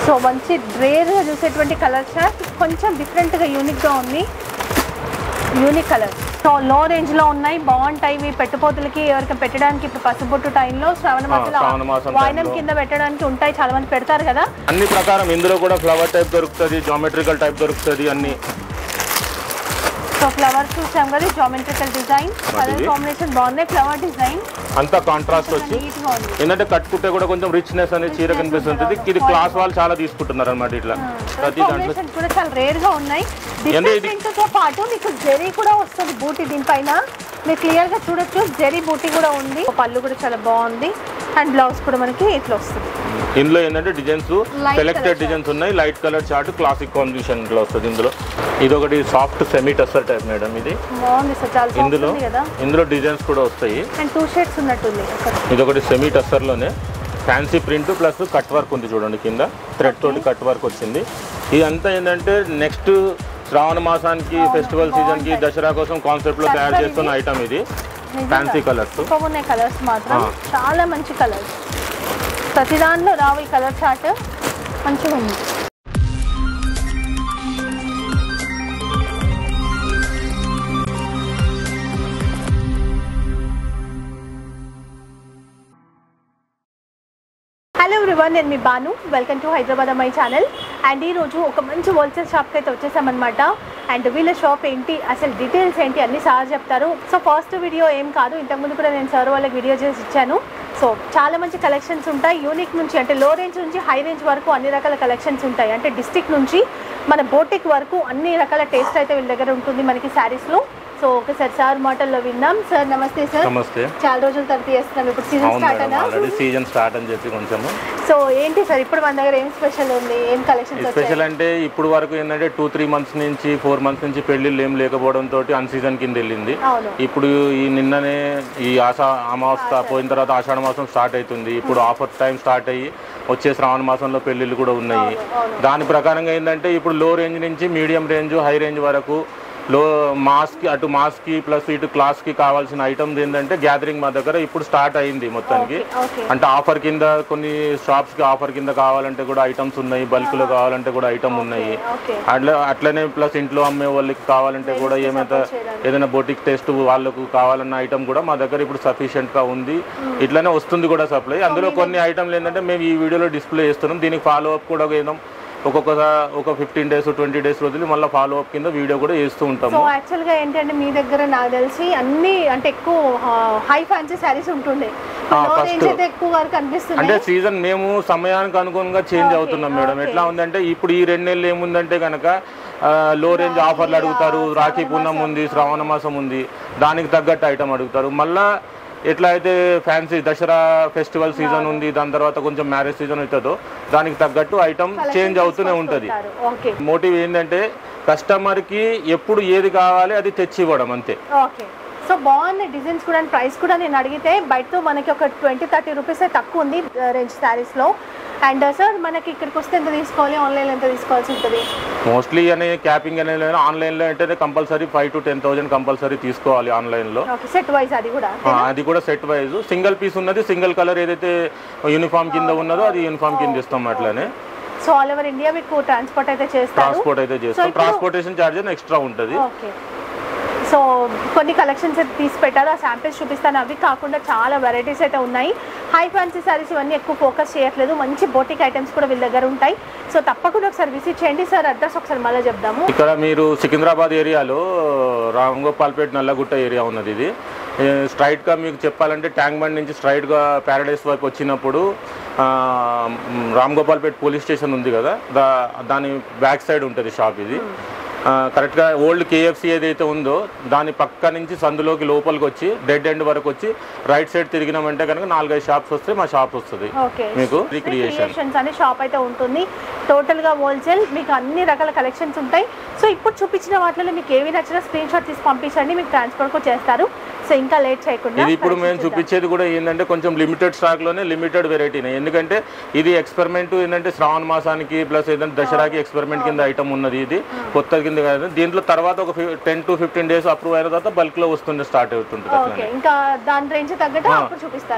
So మంచి రేర్గా చూసేటువంటి కలర్ చార్ట్ కొంచెం డిఫరెంట్గా యూనిక్గా ఉంది యూనిక్ కలర్ సో లో రేంజ్లో ఉన్నాయి బాగుంటాయి ఇవి పెట్టుపోతులకి ఎవరికి పెట్టడానికి ఇప్పుడు పసుపుట్టు టైంలో శ్రావణ ఆ, శ్రావణ మాసం మాసంలో వాయినం టైంలో. కింద పెట్టడానికి ఉంటాయి చాలా మంది పెడతారు కదా అన్ని ప్రకారం ఇందులో కూడా ఫ్లవర్ టైప్ దొరుకుతుంది జామెట్రికల్ టైప్ దొరుకుతుంది అన్ని సో ఫ్లవర్స్ చూసాం కదా జామెట్రికల్ డిజైన్ కలర్ ఇది. కాంబినేషన్ బాగున్నాయి ఫ్లవర్ డిజైన్ అంతా కాంట్రాస్ట్ వచ్చి నీట్ గా ఉంది ఏంటంటే కట్టుకుంటే కూడా కొంచెం రిచ్నెస్ అనేది చీర కనిపిస్తుంటుంది ఇది క్లాస్ వాళ్ళు చాలా తీసుకుంటున్నారు అనమాట ఇట్లా ప్రతి దాంట్లో కాంబినేషన్ కూడా చాలా రేర్ గా ఉన్నాయి ఏంది ఇది? డిఫరెంట్ తో పాటు మీకు జెరీ కూడా వస్తుంది బూటీ దీనిపైన మీరు క్లియర్ గా చూడొచ్చు జెరీ బూటీ కూడా ఉంది పళ్ళు కూడా చాలా బాగుంది అండ్ బ్లౌజ్ కూడా మనకి ఇట్లా వస్తుంది ఇందులో ఏంటంటే designs Light selected colour designs ఉన్నాయి light colour chart classic combination లో వస్తుంది ఇందులో ఇది ఒకటి soft semi tussar type madam ఇది బాగుంది సార్ చాలా soft ఇందులో ఉంది కదా ఇందులో డిజైన్స్ కూడా వస్తాయి అండ్ టూ షేడ్స్ ఉన్నట్టుంది ఒకటి ఇది ఒకటి సెమీ టస్సర్లోనే fancy print plus cut work ఉంది చూడండి కింద థ్రెడ్ తోటి కట్ వర్క్ వచ్చింది ఇదంతా ఏంటంటే నెక్స్ట్ శ్రావణ మాసానికి ఫెస్టివల్ సీజన్ కి దసరా కోసం కాన్సెప్ట్ లో తయారు చేస్తున్న ఐటమ్ ఇది ఫ్యాన్సీ కలర్స్ సూపర్ ఉన్నాయి కలర్స్ మాత్రం ఆ. చాలా మంచి కలర్స్ ప్రతి దాంట్లో రావు ఈ కలర్ చార్ట్ మంచిగా ఉంది హలో ఎవ్రీవన్ నేను మీ Banu welcome to Hyderabad my channel and ఈరోజు ఒక మంచి హోల్సేల్ షాప్కి అయితే వచ్చేసామన్నమాట అండ్ వీళ్ళ షాప్ ఏంటి అసలు డీటెయిల్స్ ఏంటి అన్ని సార్ చెప్తారు సో ఫస్ట్ వీడియో ఏం కాదు ఇంతకుముందు కూడా నేను సార్ వాళ్ళకి వీడియో చేసి ఇచ్చాను సో చాలా మంచి కలెక్షన్స్ ఉంటాయి యూనిక్ నుంచి అంటే లో రేంజ్ నుంచి హై రేంజ్ వరకు అన్ని రకాల కలెక్షన్స్ ఉంటాయి అంటే డిస్టిక్ నుంచి మన బోటిక్ వరకు అన్ని రకాల టేస్ట్ అయితే వీళ్ళ దగ్గర ఉంటుంది మనకి శారీస్లో సో ఒకసారి సార్ మాటల్లో విన్నాం సార్ నమస్తే సార్ నమస్తే చాలా రోజుల తర్వాత చేస్తున్నాం ఇప్పుడు సీజన్ అవును స్టార్ట్ మేడం అయినా ఆల్రెడీ సీజన్ స్టార్ట్ అని చెప్పి కొంచెము సో ఏంటి సార్ ఇప్పుడు మన దగ్గర ఏం స్పెషల్ ఉంది ఏం కలెక్షన్స్ స్పెషల్ వచ్చాయి అంటే ఇప్పుడు వరకు ఏంటంటే టూ త్రీ మంత్స్ నుంచి ఫోర్ మంత్స్ నుంచి పెళ్లిళ్ళు ఏం లేకపోవడం తోటి అన్ సీజన్ కింద వెళ్ళింది అవును ఇప్పుడు ఈ నిన్ననే ఈ ఆషా అమావాస్య పోయిన తర్వాత ఆషాఢ మాసం స్టార్ట్ అవుతుంది ఇప్పుడు ఆఫర్ టైం స్టార్ట్ అయ్యి వచ్చే శ్రావణ మాసంలో పెళ్లిళ్ళు కూడా ఉన్నాయి అవును. దాని ప్రకారంగా ఏంటంటే ఇప్పుడు లో రేంజ్ నుంచి మీడియం రేంజ్ హై రేంజ్ వరకు లో మాస్కి అటు మాస్కి ప్లస్ ఇటు క్లాస్కి కావాల్సిన ఐటమ్స్ ఏంటంటే గ్యాదరింగ్ మా దగ్గర ఇప్పుడు స్టార్ట్ అయింది మొత్తానికి ఓకే అంటే ఆఫర్ కింద కొన్ని షాప్స్కి ఆఫర్ కింద కావాలంటే కూడా ఐటమ్స్ ఉన్నాయి బల్క్లో కావాలంటే కూడా ఐటమ్ ఉన్నాయి ఓకే అట్లా అట్లనే ప్లస్ ఇంట్లో అమ్మే వాళ్ళకి కావాలంటే కూడా ఏమైతే ఏదైనా బొటిక్ టెస్ట్ వాళ్ళకు కావాలన్న ఐటమ్ కూడా మా దగ్గర ఇప్పుడు సఫిషియెంట్ గా ఉంది ఇట్లానే వస్తుంది కూడా సప్లై అందులో కొన్ని ఐటమ్లు ఏంటంటే మేము ఈ వీడియోలో డిస్ప్లే చేస్తున్నాం దీనికి ఫాలో అప్ కూడా ఏదో ఒక్కొక్కసారి ఒక ఫిఫ్టీన్ డేస్ ట్వంటీ డేస్ వదిలి మళ్ళీ ఫాలో అప్ కింద వీడియో కూడా చేస్తూ సో ఉంటాము యాక్చువల్ గా ఏంటంటే మీ దగ్గర నాకు తెలిసి అన్ని అంటే ఎక్కువ హై ఫ్యాన్సీ శారీస్ ఉంటుండే ఆ, లో first. రేంజ్ అయితే ఎక్కువ వరకు అంటే కనిపిస్తుంది సీజన్ మేము సమయానికి అనుగుణంగా చేంజ్ Okay, అవుతున్నాం మేడం okay. ఎట్లా ఉందంటే ఇప్పుడు ఈ రెండు నెలలు ఏముందంటే కనుక లో రేంజ్ ఆఫర్లు అడుగుతారు రాఖీ పూర్ణం ఉంది శ్రావణ మాసం ఉంది దానికి తగ్గట్టు ఐటమ్ అడుగుతారు మళ్ళా ఎట్లా అయితే ఫ్యాన్సీ దసరా ఫెస్టివల్ సీజన్ ఉంది దాని తర్వాత కొంచెం మ్యారేజ్ సీజన్ అవుతుందో దానికి తగ్గట్టు ఐటమ్ చేంజ్ అవుతూనే ఉంటుంది ఓకే మోటివ్ ఏంటంటే కస్టమర్కి ఎప్పుడు ఏది కావాలి అది తెచ్చి ఇవ్వడం అంతే ఓకే సో బాగున్నాయి డిజైన్స్ కూడా ప్రైస్ కూడా నేను అడిగితే బయటతో మనకి ఒక ట్వంటీ థర్టీ రూపీస్ తక్కువ ఉంది రేంజ్ శారీస్లో అండ్ సార్ మనకి ఇక్కడికి వస్తే ఎంత తీసుకోవాలి ఆన్లైన్ ఎంత తీసుకోవాల్సి ఉంటుంది మోస్ట్లీ అనే క్యాపింగ్ అనేది ఆన్లైన్లో అంటే compulsory five to ten thousand compulsory తీసుకోవాలి ఆన్లైన్లో ఓకే సెట్ వైజ్ అది కూడా ఆ, అది కూడా సెట్ వైజ్ సింగిల్ పీస్ ఉన్నది సింగిల్ కలర్ ఏదైతే యూనిఫామ్ కింద ఉన్నదో అది యూనిఫామ్ కింద ఇస్తాం అట్లానే సో ఆల్ ఓవర్ ఇండియా మీకు ట్రాన్స్పోర్ట్ అయితే చేస్తారు ట్రాన్స్పోర్ట్ అయితే చేస్తాం ఇప్పుడు- ట్రాన్స్పోర్టేషన్ ఛార్జెస్ ఎక్స్ట్రా ఉంటుంది ఓకే సో కొన్ని కలెక్షన్స్ అయితే తీసి పెట్టారు ఆ శాంపిల్స్ చూపిస్తాను అవి కాకుండా చాలా వెరైటీస్ అయితే ఉన్నాయి హై ఫ్యాన్సీ సారీస్ ఇవన్నీ ఎక్కువ ఫోకస్ చేయట్లేదు మంచి బోటిక్ ఐటమ్స్ కూడా వీళ్ళ దగ్గర ఉంటాయి సో తప్పకుండా ఒకసారి విజిట్ చేయండి సార్ అడ్రస్ ఒకసారి మళ్ళీ చెప్దాము ఇక్కడ మీరు సికింద్రాబాద్ ఏరియాలో రామగోపాల్పేట్ నల్లగుట్ట ఏరియా ఉన్నది ఇది ఏ, స్ట్రైట్గా మీకు చెప్పాలంటే ట్యాంక్ బండ్ నుంచి స్ట్రైట్గా ప్యారడైస్ వైపు వచ్చినప్పుడు ఆ, మ్, రామగోపాల్పేట్ పోలీస్ స్టేషన్ ఉంది కదా దా దాని బ్యాక్ సైడ్ ఉంటుంది షాప్ ఇది ఆ, కరెక్ట్గా ఓల్డ్ కేఎఫ్సి ఏదైతే ఉందో దాని పక్క నుంచి సందులోకి లోపలికి వచ్చి డెడ్ ఎండ్ వరకు వచ్చి రైట్ సైడ్ తిరిగినామంటే కనుక నాలుగైదు షాప్స్ వస్తే మా షాప్ వస్తుంది ఓకే మీకు రిక్రియేషన్ క్రియేషన్స్ అనే షాప్ అయితే ఉంటుంది టోటల్ గా హోల్సేల్ మీకు అన్ని రకాల కలెక్షన్స్ ఉంటాయి సో ఇప్పుడు చూపించిన వాటిలో మీకు ఏవి నచ్చినా స్క్రీన్ షాట్ తీసి పంపించండి మీకు ట్రాన్స్ఫర్ కూడా చేస్తారు సో ఇంకా లేట్ చేయకుండా ఇది ఇప్పుడు మేము collections చూద్దాం. చూపించేది కూడా ఏంటంటే కొంచెం లిమిటెడ్ స్టాక్ లోనే లిమిటెడ్ వెరైటీనే ఎందుకంటే ఇది ఎక్స్పెరిమెంట్ ఏంటంటే శ్రావణ మాసానికి ప్లస్ ఏదంటే దసరాకి ఎక్స్పెరిమెంట్ కింద ఐటమ్ ఉన్నది ఇది కొత్త కింద కాదు దీంట్లో తర్వాత ఒక ten to fifteen days approve అయిన తర్వాత బల్క్ లో వస్తుంది స్టార్ట్ అవుతుంటుంది ఓకే అట్లనే ఇంకా దాని రేంజ్ తగ్గట్టు అప్పుడు చూపిస్తారు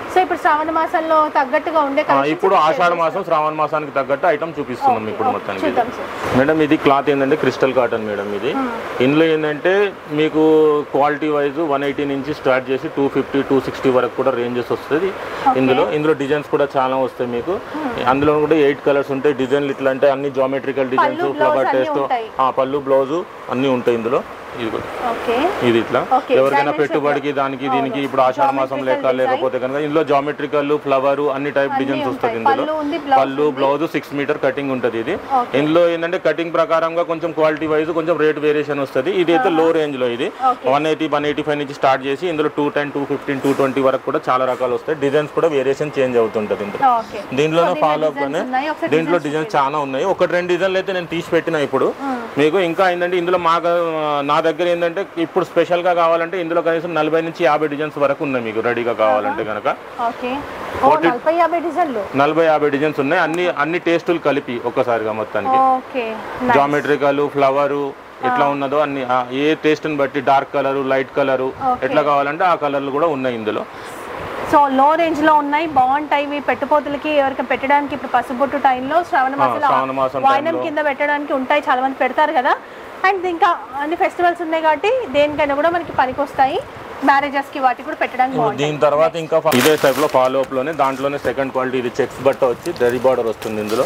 సో ఇప్పుడు శ్రావణ మాసంలో తగ్గట్టుగా ఉండే ఆ, collections ఇప్పుడు share ఆషాఢ చేస్తాం. మాసం శ్రావణ మాసానికి తగ్గట్టు ఐటమ్ చూపిస్తున్నాం Okay, ఇప్పుడు okay. మొత్తానికి ఇది. చూద్దాం సార్ మేడం ఇది క్లాత్ ఏంటంటే క్రిస్టల్ కాటన్ మేడం ఇది ఇందులో ఏంటంటే మీకు క్వాలిటీ వైజ్ వన్ ఎయిటీ నుంచి స్టార్ట్ చేసి టూ ఫిఫ్టీ టూ సిక్స్టీ వరకు కూడా రేంజెస్ వస్తుంది ఇందులో ఇందులో డిజైన్స్ కూడా చాలా వస్తాయి మీకు అందులో కూడా ఎయిట్ కలర్స్ ఉంటాయి డిజైన్లు ఇట్లా అంటే అన్ని జామెట్రికల్ డిజైన్స్ పళ్ళు, ఫ్లవర్ blouse అన్నీ టేస్ట్ ఉంటాయి. పళ్ళు బ్లౌజు అన్నీ ఉంటాయి ఇందులో ఇది కూడా. ఓకే ఇది ఇట్లా Okay, ఎవరికైనా diamond పెట్టుబడికి దానికి దీనికి ఇప్పుడు ఆషాఢ మాసం లేక Geometrical లేకపోతే కనుక ఇందులో జామెట్రికల్ ఫ్లవర్ అన్ని టైప్ డిజైన్స్ వస్తుంది ఇందులో పళ్ళు ఉంది బ్లౌజ్ పళ్ళు బ్లౌజ్ సిక్స్ మీటర్ కటింగ్ ఉంటుంది ఇది Okay. ఇందులో ఏంటంటే కటింగ్ ప్రకారంగా కొంచెం క్వాలిటీ వైజ్ కొంచెం రేట్ వేరియేషన్ వస్తుంది ఇది అయితే లో రేంజ్ లో ఇది Okay. One eighty one eighty five నుంచి స్టార్ట్ చేసి ఇందులో two ten two fifteen two twenty వరకు కూడా చాలా రకాలు వస్తాయి డిజైన్స్ కూడా వేరియేషన్ చేంజ్ అవుతుంటది ఇందులో ఓకే దీంట్లోనే So, ఫాలో అప్ designs ఉన్నాయి. ఒకసారి దీంట్లో డిజైన్స్ చాలా ఉన్నాయి ఒకటి రెండు డిజైన్లు అయితే నేను తీసి పెట్టిన ఇప్పుడు మీకు ఇంకా ఏంటంటే ఇందులో మాకు నా దగ్గర ఏంటంటే ఇప్పుడు స్పెషల్ గా కావాలంటే ఇందులో కనీసం నలభై నుంచి యాభై డిజైన్స్ వరకు ఉన్నాయి మీకు రెడీగా కావాలంటే కనుక ఓకే ఓ నలభై యాభై డిజైన్లు నలభై యాభై డిజైన్స్ ఉన్నాయి అన్ని అన్ని టేస్టులు కలిపి ఒక్కసారిగా మొత్తానికి ఓకే జామెట్రికల్ ఫ్లవరు ఎట్లా ఉన్నదో అన్ని ఆ, ఏ టేస్ట్ ని బట్టి డార్క్ కలర్ లైట్ కలర్ ఎట్లా కావాలంటే ఆ కలర్లు కూడా ఉన్నాయి ఇందులో సో లో రేంజ్ లో ఉన్నాయి బాగుంటాయి ఇవి పెట్టుపోతులకి ఎవరికి పెట్టడానికి ఇప్పుడు పసుబొట్టు టైంలో శ్రావణ శ్రావణ మాసం మాసంలో వాయినం కింద పెట్టడానికి ఉంటాయి చాలా మంది పెడతారు కదా అండ్ ఇంకా అన్ని ఫెస్టివల్స్ ఉన్నాయి కాబట్టి దేనికైనా కూడా మనకి పనికి వస్తాయి మ్యారేజెస్ కి వాటికి కూడా పెట్టడానికి బాగుంటాయి దీని తర్వాత ఇంకా ఫా- ఇదే టైప్ లో ఫాలో అప్ లోనే దాంట్లోనే సెకండ్ క్వాలిటీ ఇది చెక్స్ బట్ట వచ్చి దరి బార్డర్ వస్తుంది ఇందులో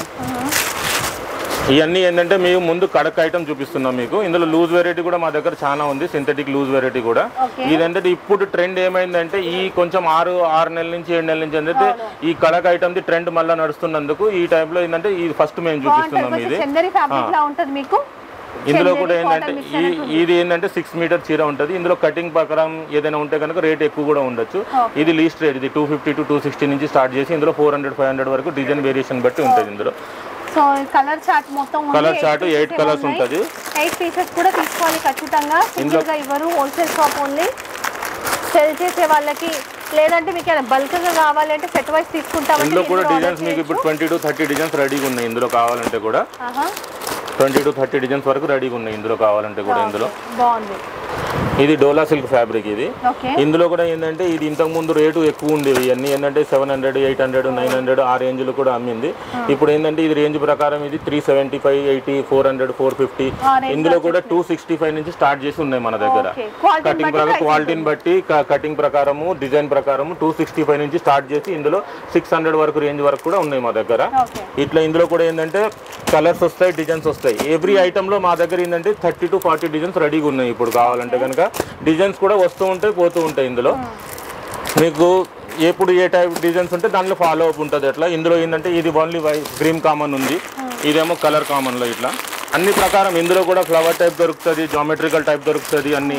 ఇవన్నీ ఏంటంటే మేము ముందు కడక్ ఐటమ్ చూపిస్తున్నాం మీకు ఇందులో లూజ్ వెరైటీ కూడా మా దగ్గర చాలా ఉంది సింథటిక్ లూజ్ వెరైటీ కూడా Okay. ఇదేంటంటే ఇప్పుడు ట్రెండ్ ఏమైందంటే ఈ కొంచెం ఆరు ఆరు నెలల నుంచి ఏడు నెలల నుంచి ఏంటంటే ఈ కడక్ ఐటమ్ ది ట్రెండ్ మళ్ళీ నడుస్తున్నందుకు ఈ టైంలో ఏంటంటే ఇది ఫస్ట్ మేము చూపిస్తున్నాం బాగుంటుంది ఇది చందరి ఫ్యాబ్రిక్ లా ఉంటుంది మీకు ఇందులో చందేరి కూడా cotton ఏంటంటే mix ఈ అనేది ఇది ఏంటంటే సిక్స్ మీటర్ చీర ఉంటుంది ఇందులో కటింగ్ ప్రకారం ఏదైనా ఉంటే కనుక రేట్ ఎక్కువ కూడా ఉండొచ్చు ఇది లీస్ట్ రేట్ ఇది two fifty to two sixty నుంచి స్టార్ట్ చేసి ఇందులో ఫోర్ హండ్రెడ్ ఫైవ్ హండ్రెడ్ వరకు డిజైన్ వేరియేషన్ బట్టి ఉంటుంది ఇందులో సో కలర్ చార్ట్ మొత్తం ఉంది. Colour Eight chart, pieces eight ఏమో colours ఉన్నాయి. ఉంటది. ఎయిట్ పీసెస్ కూడా తీసుకోవాలి ఖచ్చితంగా సింగిల్ గా ఇవ్వరు హోల్సేల్ షాప్ ఓన్లీ సెల్ చేసే వాళ్ళకి లేదంటే మీకు బల్క్ గా కావాలి అంటే సెట్ వైస్ తీసుకుంటామంటే ఇందులో కూడా మీరు order డిజైన్స్ మీకు ఇప్పుడు ట్వంటీ టు థర్టీ డిజైన్స్ రెడీగా ఉన్నాయి ఇందులో కావాలంటే కూడా ఆహా. ట్వంటీ టు థర్టీ డిజైన్స్ వరకు రెడీగా ఉన్నాయి ఇందులో కావాలంటే కూడా ఇందులో బాగుంది ఇది డోలా సిల్క్ ఫ్యాబ్రిక్ ఇది ఓకే ఇందులో కూడా ఏంటంటే ఇది ఇంతకు ముందు రేటు ఎక్కువ ఉండేవి ఇవన్నీ ఏంటంటే seven hundred eight hundred nine hundred ఆ రేంజ్లో కూడా అమ్మింది ఇప్పుడు ఏంటంటే ఇది రేంజ్ ప్రకారం ఇది three seventy five eighty four hundred four fifty ఆ range ఇందులో కూడా టూ సిక్స్టీ ఫైవ్ నుంచి స్టార్ట్ చేసి ఉన్నాయి మన దగ్గర ఓకే క్వాలిటీ కటింగ్ ప్రకారం క్వాలిటీని బట్టి కటింగ్ ప్రకారము డిజైన్ ప్రకారము టూ సిక్స్టీ ఫైవ్ నుంచి స్టార్ట్ చేసి ఇందులో సిక్స్ హండ్రెడ్ వరకు రేంజ్ వరకు కూడా ఉన్నాయి మా దగ్గర ఓకే ఇట్లా ఇందులో కూడా ఏంటంటే కలర్స్ వస్తాయి డిజైన్స్ వస్తాయి ఎవ్రీ ఐటమ్ లో మా దగ్గర ఏంటంటే థర్టీ టు ఫార్టీ డిజైన్స్ రెడీగా ఉన్నాయి ఇప్పుడు కావాలంటే కనుక డిజైన్స్ కూడా వస్తూ ఉంటాయి పోతూ ఉంటాయి ఇందులో మీకు ఎప్పుడు ఏ టైప్ డిజైన్స్ ఉంటే దాంట్లో ఫాలో అప్ ఉంటుంది అట్లా ఇందులో ఏంటంటే ఇది ఓన్లీ వై క్రీమ్ కామన్ ఉంది ఇదేమో కలర్ కామన్ లో ఇట్లా అన్ని ప్రకారం ఇందులో కూడా ఫ్లవర్ టైప్ దొరుకుతుంది జామెట్రికల్ టైప్ దొరుకుతుంది అన్ని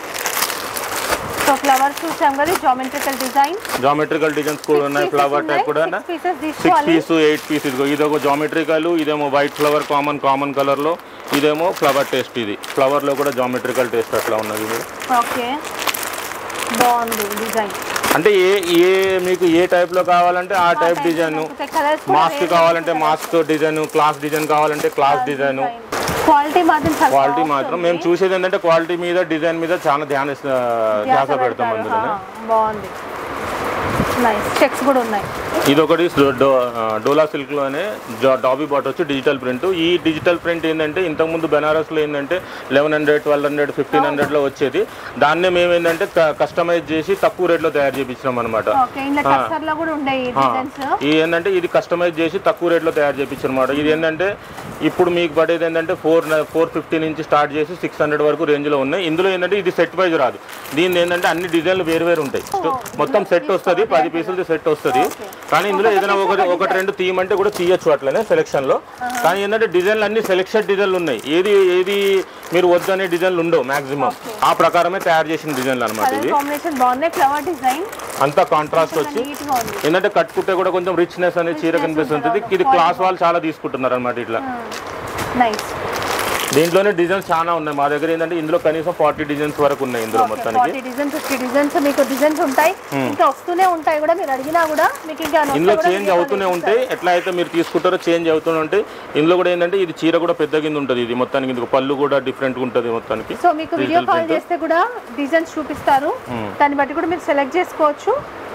సో ఫ్లవర్స్ చూసాం కదా జామెట్రికల్ డిజైన్ జామెట్రికల్ డిజైన్స్ కూడా ఉన్నాయి ఫ్లవర్ టైప్ కూడా పీసెస్ సిక్స్ తీసుకోవాలి పీస్ ఎయిట్ పీస్ ఇదిగో ఇదొక జామెట్రికల్ ఇదేమో white flower common common colour లో ఇదేమో ఫ్లవర్ టేస్ట్ ఇది ఫ్లవర్ లో కూడా జామెట్రికల్ టేస్ట్ అట్లా ఉన్నది ఇది. ఓకే బాగుంది డిజైన్ అంటే ఏ ఏ మీకు ఏ టైప్ లో కావాలంటే ఆ టైప్ డిజైన్ కలర్స్ మాస్క్ కావాలంటే మాస్క్ డిజైన్ క్లాస్ డిజైన్ కావాలంటే క్లాస్ డిజైన్ క్వాలిటీ మాత్రం చాలా క్వాలిటీ soft మాత్రం ఉంది. మేము చూసేది ఏంటంటే క్వాలిటీ మీద డిజైన్ మీద చాలా ధ్యాన ధ్యాస పెడతాం పెడతారు. అందులోనే ఆ, బాగుంది నైస్ చెక్స్ కూడా ఉన్నాయి ఇది ఒకటి డోలా సిల్క్ లోనే జా- డాబీ బాట్ వచ్చి డిజిటల్ ప్రింట్ ఈ డిజిటల్ ప్రింట్ ఏంటంటే ఇంతకుముందు బెనారస్ లో ఏంటంటే eleven hundred twelve hundred fifteen hundred లో వచ్చేది దాన్నే మేము ఏంటంటే కస్టమైజ్ చేసి తక్కువ రేట్ లో తయారు చేపించినాం అనమాట ఓకే ఇంట్లో కస్టర్ లో కూడా ఉండే డిజైన్స్ ఇది ఏంటంటే ఇది కస్టమైజ్ చేసి తక్కువ రేట్లో తయారు చేయించారు అనమాట ఇది ఏంటంటే ఇప్పుడు మీకు పడేది ఏంటంటే ఫోర్ ఫోర్ ఫిఫ్టీ నుంచి స్టార్ట్ చేసి సిక్స్ హండ్రెడ్ వరకు రేంజ్లో ఉన్నాయి ఇందులో ఏంటంటే ఇది సెట్ వైజ్ రాదు దీని ఏంటంటే అన్ని డిజైన్లు వేరు వేరు ఉంటాయి మొత్తం సెట్ వస్తుంది పది పీసులది సెట్ వస్తుంది కానీ ఇందులో ఏదైనా ఒకటి ఒకటి రెండు తీయమంటే కూడా తీయచ్చు అట్లనే సెలెక్షన్ లో కానీ ఏంటంటే డిజైన్లు అన్ని సెలెక్షన్ డిజైన్లు ఉన్నాయి ఏది ఏది మీరు వద్దనే డిజైన్లు ఉండవు మాక్సిమం ఆ ప్రకారమే తయారు చేసిన డిజైన్లు అనమాట కలర్ ఇది కాంబినేషన్ బాగున్నాయి ఫ్లవర్ డిజైన్ అంతా కాంట్రాస్ట్ వచ్చి నీట్ గా ఉంది ఏంటంటే కట్టుకుంటే కూడా కొంచెం రిచ్నెస్ అనేది చీర కనిపిస్తుంది ఇది క్లాస్ వాళ్ళు చాలా తీసుకుంటున్నారు అనమాట ఇట్లా నైస్ దీంట్లోనే డిజైన్స్ చాలా ఉన్నాయి మా దగ్గర ఏంటంటే ఇందులో కనీసం ఫార్టీ డిజైన్స్ వరకు ఉన్నాయి ఇందులో మొత్తానికి ఫార్టీ డిజైన్స్ ఫిఫ్టీ డిజైన్స్ మీకు డిజైన్స్ ఉంటాయి ఇంకా వస్తూనే ఉంటాయి కూడా మీరు అడిగినా కూడా మీకు ఇంకా నచ్చితే ఇందులో కూడా చేంజ్ video అవుతూనే call ఉంటాయి ఎట్లా అయితే మీరు తీసుకుంటారో చేంజ్ అవుతూనే ఉంటాయి ఇందులో కూడా ఏంటంటే ఇది చీర కూడా పెద్ద కింద ఉంటుంది ఇది మొత్తానికి ఇందుకు పళ్ళు కూడా డిఫరెంట్ ఉంటుంది మొత్తానికి సో మీకు వీడియో కాల్ చేస్తే కూడా డిజైన్స్ చూపిస్తారు దాన్ని బట్టి కూడా మీరు సెలెక్ట్ చేసుకోవచ్చు